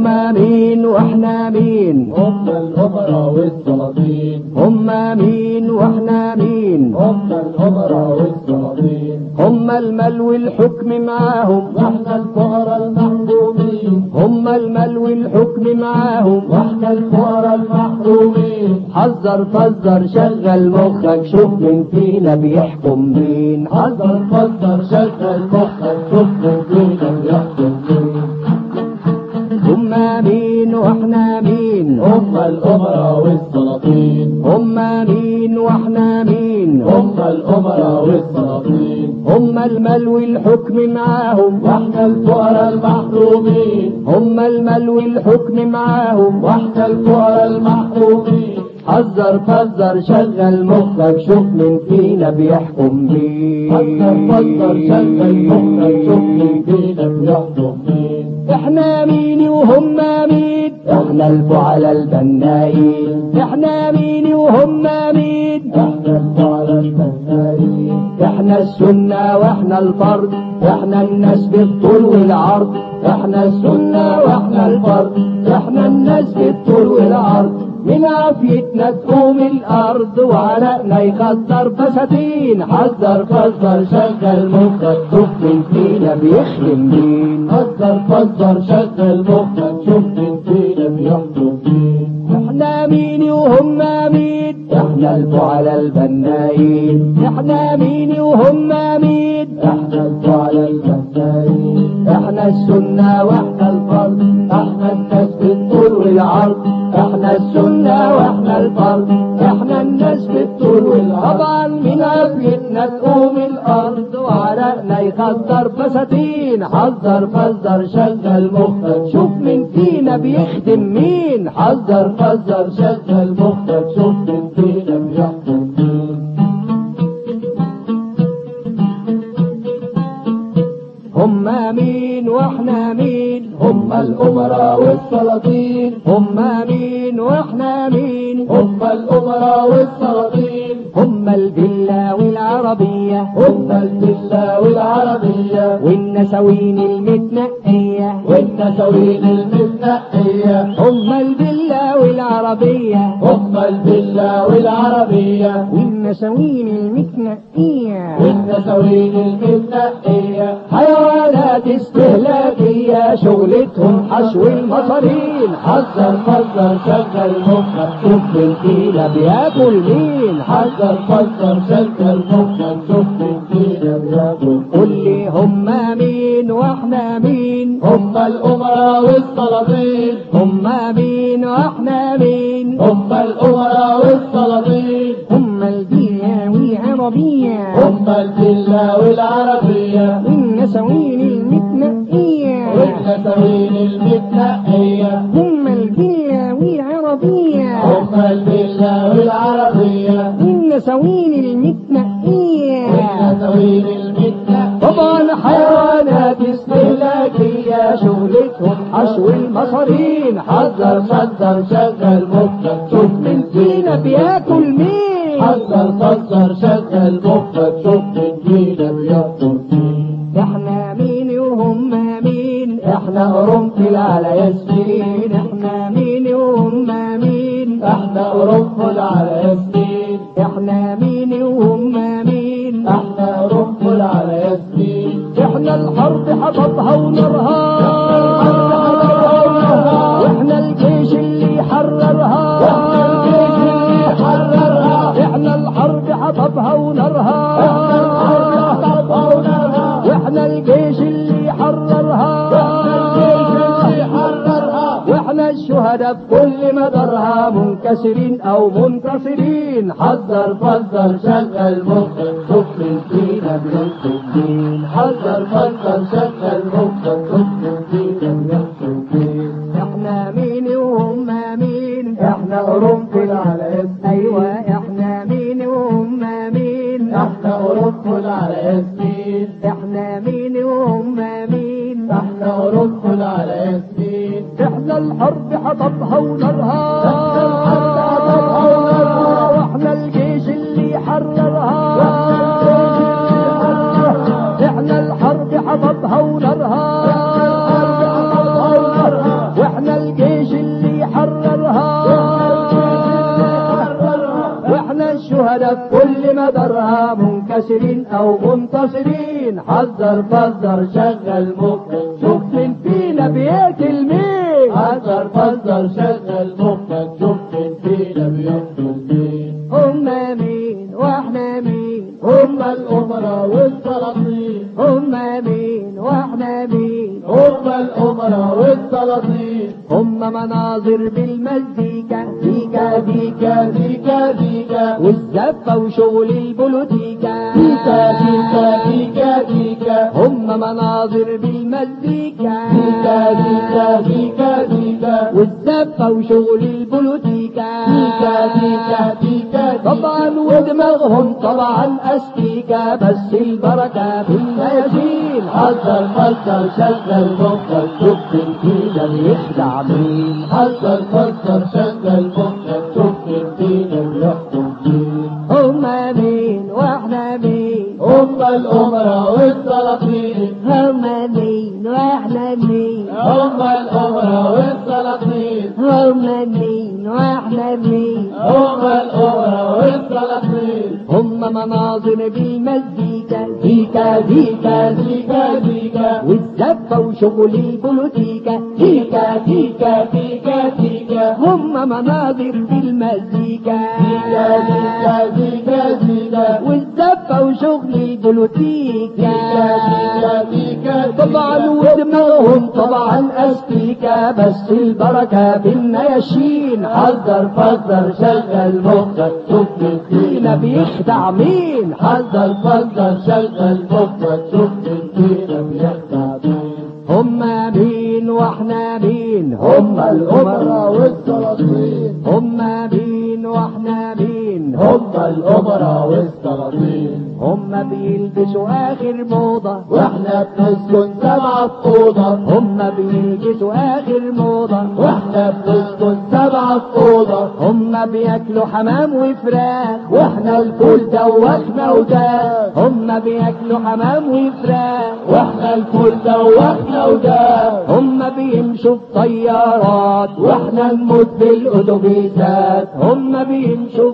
هم مين واحنا مين هم الأمراء والسلاطين هم مين واحنا مين هم الأمراء والسلاطين هم المال والحكم معاهم واحنا الفقراء المحرومين هم المال والحكم معاهم واحنا الفقراء المحرومين حذر فزر شغل مخك شوف مين فينا بيحكم مين حذر فكر شغل مخك شوف من فينا بيحكم مين هم مين واحنا مين هم الأمراء والسلاطين هم مين واحنا مين هم الأمراء والسلاطين هم المال والحكم معاهم واحنا الفقراء المحرومين هم المال والحكم معاهم واحنا الفقراء المحرومين حذر فزر شغل مخك شوف مين فينا بيحكم مين حذر فكر شغل مخك شوف من فينا بيحكم مين احنا مين وهم مين احنا الفعلاء البنائين احنا مين وهم مين احنا الفقراء الفنانين احنا السنة واحنا الفرد احنا الناس بالطول والعرض احنا السنة واحنا الفرد احنا الناس بالطول والعرض من عافيتنا تقوم الارض وعرقنا يخسر فساتين حذر فزر شغل مخك شوف مين فينا بيخدم مين حذر فكر شغل مخك شوف من فينا بيحكم مين احنا مين وهم مين احنا الفعلاء البنائين احنا مين وهم مين احنا الفقراء الفنانين احنا السنة واحنا الفرد احنا الناس بالطول والعرض احنا السنة واحنا الفرد احنا الناس بالطول والعرض طبعا من عافيتنا تقوم الارض وعرقنا يخسر فساتين حذر فزر شغل مخك شوف من فينا بيخدم مين حذر فزر شغل مخك شوف من فينا بيحكم مين هم مين واحنا مين هم الأمراء والسلاطين هم مين واحنا مين هم الأمراء والسلاطين هم الفيلا والعربية هم الفلة والعربية والنسوين المتنقية والنسوين المتنقية هم الفيلا والعربية هم الفلة والعربية والنسوين المتنقية والنسوين المتنقية حيوانات استهلاكية شغلتهم حشو المصارين حذر فكر شغل مخك شوف الفيلة بياكل مين حذر فكر شغل مخك شوف من فينا بياكل قول لي هم مين واحنا مين هم الأمراء والسلاطين هم مين واحنا مين هم الأمراء والسلاطين هم الفيلا والعربية هم الفلة والعربية والنسوين المتنقية والنسوين المتنقية هم الفيلا والعربية هم الفلة والعربية والنسوين المتنقية والنسوين المتنقية طبعا حيوانات استهلاكية شغلتهم حشو المصارين حذر صدر شغل مخك شوف من فينا بياكل مين حذر فكر شغل مخك شوف من فينا بيحكم مين احنا مين وهم مين احنا قرنفل على ياسمين احنا مين وهم مين احنا قرنفل على ياسمين احنا مين وهم مين احنا قرنفل على ياسمين احنا الحرب حطبها ونرها واحنا الجيش اللي حررها واحنا الجيش اللي حررها احنا الحرب حطبها ونرها واحنا الجيش اللي حررها واحنا الشهداء في كل مدرها منكسرين او منتصرين حذر فزر شغل مخك شوف من فينا بيحكم مين حذر فزر شغل مخك شوف من فينا بيحكم مين احنا مين وهم مين احنا قرنفل على اسم ايوه احنا مين وهم مين احنا قرنفل على ياسمين احنا مين وهم مين احنا قرنفل على ياسمين احنا الحرب حطبها ونرها احنا الحرب حطبها ونرها. واحنا الجيش اللي حررها احنا الحرب حطبها ونرها واحنا منكسرين او منتصرين حذر فذر شغل مخك شوف من فينا بيقتل مين حذر فذر شغل مخك شوف من فينا بيقتل مين هم مين واحنا مين هم الأمراء والسلاطين هم مين واحنا مين هم الأمراء والسلاطين هم مناظر بالمزيكا ديكا ديكا ديكا ديكا والزفة وشغل البوليتيكا ديكا ديكا ديكا ديكا هم مناظر بالمزيكا ديكا ديكا ديكا ديكا والزفة وشغل البوليتيكا ديكا ديكا ديكا طبعا ودماغهم طبعا استيكا بس البركة في الميادين حذر حذر شغل مخك شوف من فينا يخدع مين حذر حذر شغل مخك شوف من فينا بيحكم مين هم مين واحنا مين هم الأمراء والسلاطين هم مين واحنا مين هم الأمراء والسلاطين هم مين واحنا مين هم الأمراء والسلاطين هم مناظر بالمزيكا ديكا ديكا ديكا ديكا والزفة وشغل البوليتيكا ديكا ديكا ديكا ديكا هم مناظر بالمزيكا ديكا ديكا ديكا ديكا والزفة وشغل البوليتيكا ديكا ديكا طبعا ودماغهم طبعا استيكا بس البركة بالنياشين حذر فذر شغل مخك شوف من فينا فينا بيخدع مين حذر فذر شغل مخك شوف من فينا بيخدع مين هم مين واحنا مين هم الأمراء والسلاطين هم مين واحنا مين هم الأمراء والسلاطين هم بيلبسوا اخر موضة واحنا بنسكن سبعة أوضة هم بيلبسوا اخر موضة واحنا بنسكن سبعة أوضة هم بياكلوا حمام وفراخ واحنا الفول دوخنا وده هم بياكلوا حمام وفراخ واحنا الفول دوخنا وده هم بيمشوا بطيارات واحنا نموت بالأتوبيسات هم بيمشوا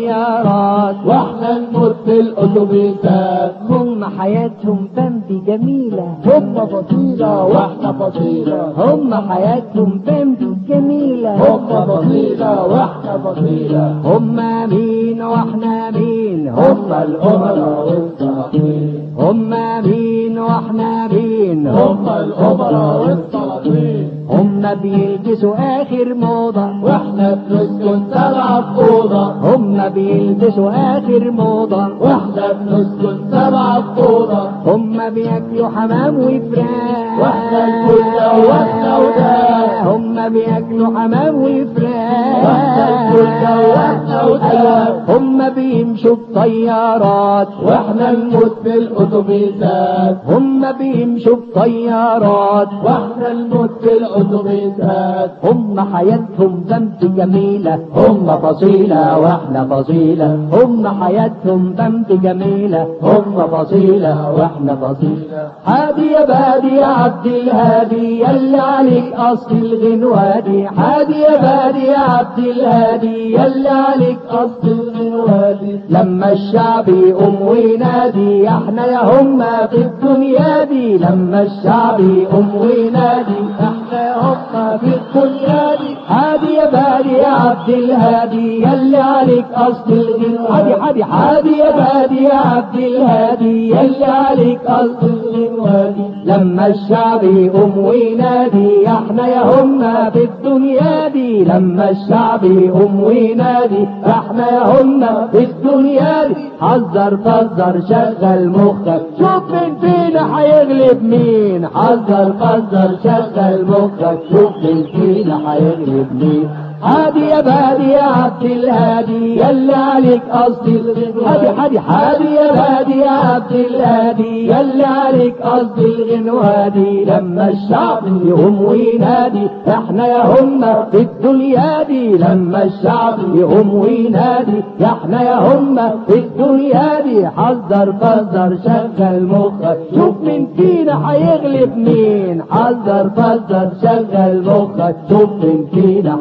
بطيارات واحنا نموت بالأتوبيسات هم حياتهم بمبي جميلة هم فصيلة واحنا فصيلة هم حياتهم بمبي جميلة هم فصيلة واحنا فصيلة هم مين واحنا مين هم الأمراء والسلاطين هم مين واحنا مين هم الأمراء والسلاطين هم بيلبسوا اخر موضة واحنا بنسكن سبعة أوضة هم بيلبسوا اخر موضة واحنا بنسكن سبعة أوضة هم بياكلوا حمام وفراخ واحنا الكل دوخنا وده. هم بياكلوا حمام وفراخ واحنا الكل دوخنا وده. هم بيمشوا بطيارات واحنا نموت بالأتوبيسات هم بيمشوا بطيارات واحنا نموت بالأتوبيسات هم حياتهم بنت جميلة هم فصيلة واحنا فصيلة هم حياتهم بنت جميلة هم فصيلة واحنا فصيلة هادي يا بادي يا عبد الهادي يلي عليك اصل الغنوادي هادي يا بادي يا عبد الهادي يلي عليك اصل الغنوادي لما الشعب يقوم وينادي احنا يا هم في الدنيا دي لما الشعب يقوم وينادي احنا يا هم في الدنيا دي هادي يا بادي يا عبد الهادي يلي عليك اصل الغنوادي هادي هادي يا بادي يا عبد الهادي يلي عليك اصل الغنوادي لما الشعب يقوم وينادي احنا يا هم في الدنيا دي لما الشعب يقوم وينادي احنا يا هم في الدنيا دي حذر فذر شغل مخك شوف من فينا هيغلب مين حذر فذر شغل مخك شوف من فينا هيغلب مين هادي يا بادي يا عبد الهادي يلي عليك قصدي هادي هادي هادي يا بادي يا عبد الهادي يلي عليك قصدي الغنوادي لما الشعب يقوم وينادي احنا يا هم في الدنيا دي لما الشعب يقوم وينادي احنا يا هم في الدنيا دي حذر فذر شغل مخك شوف من فينا هيغلب مين حذر فذر شغل مخك شوف من فينا هيغلب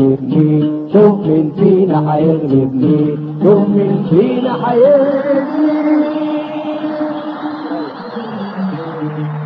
هيغلب مين شوف مين فينا هيغلب مين شوف مين فينا هيغلب مين